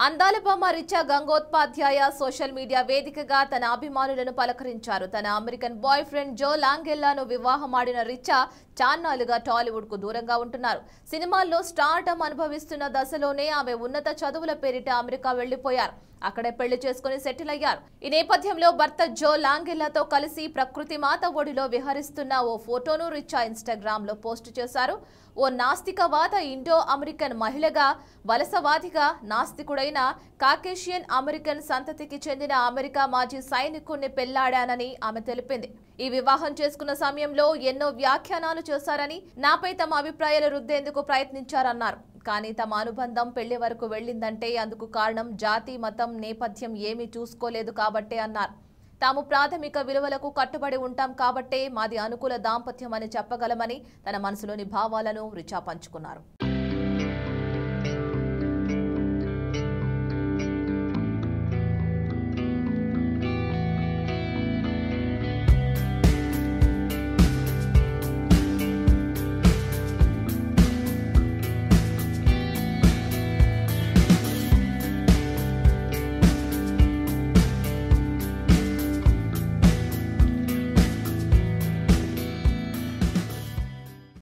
అందాల బొమ్మ Richa గంగోత్పాధ్యాయ social media వేదికగా తన అభిమానులను పలకరించారు తన అమెరికన్ బాయ్ ఫ్రెండ్ జో లాంగెల్లాను వివాహమాడిన రిచా చాన్నాళ్లుగా టాలీవుడ్ కు దూరంగా ఉంటున్నారు సినిమాల్లో స్టార్డమ్ అనుభవిస్తున్న దశలోనే ఆమె ఉన్నత చదువుల పేరిట అమెరికా వెళ్లిపోయారు అక్కడే పెళ్లి చేసుకుని సెటిల్ అయ్యారు ఈ నేపథ్యంలో భర్త జో లాంగెల్లాతో కలిసి ప్రకృతి మాత ఒడిలో విహరిస్తున్న ఓ ఫోటోను రిచా ఇన్స్టాగ్రామ్ లో పోస్ట్ చేశారు ఓ నాస్తికవాద ఇండో అమెరికన్ మహిళగా వలసవాదిగా నాస్తికుడైన కాకేషియన్ అమెరికన్ సంతతికి చెందిన అమెరికా మాజీ సైనికుణ్ణి పెళ్లాడానని ఆమె తెలిపింది ఈ వివాహం చేసుకున్న సమయంలో ఎన్నో వ్యాఖ్యానాలు చేశారని నాపై తమ అభిప్రాయాలు రుద్దేందుకు ప్రయత్నించారన్నారు కానీ తమ అనుబంధం పెళ్లి వరకు వెళ్ళిందంటే అందుకు కారణం జాతి మతం నేపథ్యం ఏమీ చూసుకోలేదు కాబట్టే అన్నారు తాము ప్రాథమిక విలువలకు కట్టుబడి ఉంటాం కాబట్టే మాది అనుకూల దాంపత్యం అని చెప్పగలమని తన మనసులోని భావాలను రిచా పంచుకున్నారు